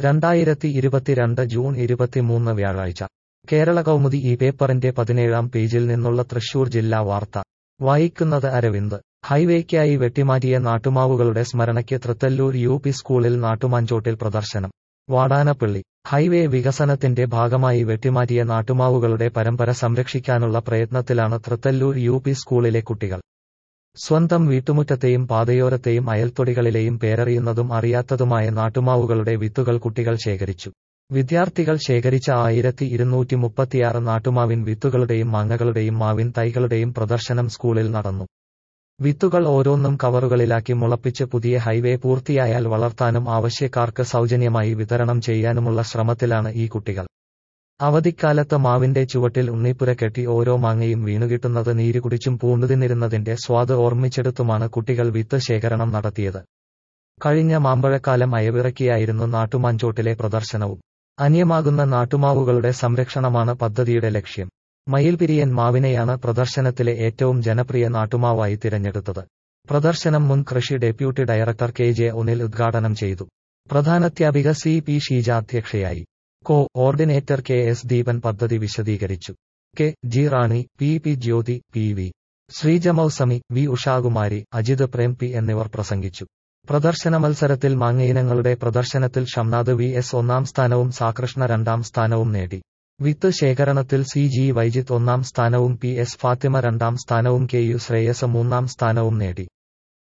രണ്ടായിരത്തി ഇരുപത്തിരണ്ട് ജൂൺ ഇരുപത്തിമൂന്ന് വ്യാഴാഴ്ച കേരള കൗമുദി ഈ പേപ്പറിന്റെ പതിനേഴാം പേജിൽ നിന്നുള്ള തൃശൂർ ജില്ലാ വാർത്ത വായിക്കുന്നത് അരവിന്ദ് ഹൈവേക്കായി വെട്ടിമാറ്റിയ നാട്ടുമാവുകളുടെ സ്മരണയ്ക്ക് തൃത്തല്ലൂർ യു പി സ്കൂളിൽ നാട്ടുമാഞ്ചോട്ടിൽ പ്രദർശനം വാടാനപ്പള്ളി ഹൈവേ വികസനത്തിന്റെ ഭാഗമായി വെട്ടിമാറ്റിയ നാട്ടുമാവുകളുടെ പരമ്പര സംരക്ഷിക്കാനുള്ള പ്രയത്നത്തിലാണ് തൃത്തല്ലൂർ യു പി സ്കൂളിലെ കുട്ടികൾ സ്വന്തം വീട്ടുമുറ്റത്തെയും പാതയോരത്തെയും അയൽത്തൊടികളിലെയും പേരറിയുന്നതും അറിയാത്തതുമായ നാട്ടുമാവുകളുടെ വിത്തുകൾ കുട്ടികൾ ശേഖരിച്ചു വിദ്യാർത്ഥികൾ ശേഖരിച്ച ആയിരത്തി ഇരുന്നൂറ്റി മുപ്പത്തിയാറ് നാട്ടുമാവിൻ വിത്തുകളുടെയും മാങ്ങകളുടെയും മാവിൻ തൈകളുടെയും പ്രദർശനം സ്കൂളിൽ നടന്നു വിത്തുകൾ ഓരോന്നും കവറുകളിലാക്കി മുളപ്പിച്ച് പുതിയ ഹൈവേ പൂർത്തിയായാൽ വളർത്താനും ആവശ്യക്കാർക്ക് സൗജന്യമായി വിതരണം ചെയ്യാനുമുള്ള ശ്രമത്തിലാണ് ഈ കുട്ടികൾ അവധിക്കാലത്ത് മാവിന്റെ ചുവട്ടിൽ ഉണ്ണിപ്പുര കെട്ടി ഓരോ മാങ്ങയും വീണുകിട്ടുന്നത് നീരുകുടിച്ചും പൂണ്ടുതിന്നിരുന്നതിന്റെ സ്വാദ് ഓർമ്മിച്ചെടുത്തുമാണ് കുട്ടികൾ വിത്ത് ശേഖരണം നടത്തിയത് കഴിഞ്ഞ മാമ്പഴക്കാലം അയവിറക്കിയായിരുന്നു നാട്ടുമാഞ്ചോട്ടിലെ പ്രദർശനവും അന്യമാകുന്ന നാട്ടുമാവുകളുടെ സംരക്ഷണമാണ് പദ്ധതിയുടെ ലക്ഷ്യം മയിൽപിരിയൻ മാവിനെയാണ് പ്രദർശനത്തിലെ ഏറ്റവും ജനപ്രിയ നാട്ടുമാവായി തിരഞ്ഞെടുത്തത് പ്രദർശനം മുൻ കൃഷി deputy director K J Onil ഉദ്ഘാടനം ചെയ്തു പ്രധാനാധ്യാപിക സി പി ഷീജ അധ്യക്ഷയായി coordinator K S Deepan പദ്ധതി വിശദീകരിച്ചു K G Rani P P Jyothi P V Sreejamousami V Ushakumari Ajith Prem P എന്നിവർ പ്രസംഗിച്ചു പ്രദർശന മത്സരത്തിൽ മാങ്ങയിനങ്ങളുടെ പ്രദർശനത്തിൽ ഷംനാദ് വി എസ് ഒന്നാം സ്ഥാനവും സാകൃഷ്ണ രണ്ടാം സ്ഥാനവും നേടി വിത്ത് ശേഖരണത്തിൽ സി ജി വൈജിത്ത് ഒന്നാം സ്ഥാനവും പി എസ് ഫാത്തിമ രണ്ടാം സ്ഥാനവും കെ യു ശ്രേയസ് മൂന്നാം സ്ഥാനവും നേടി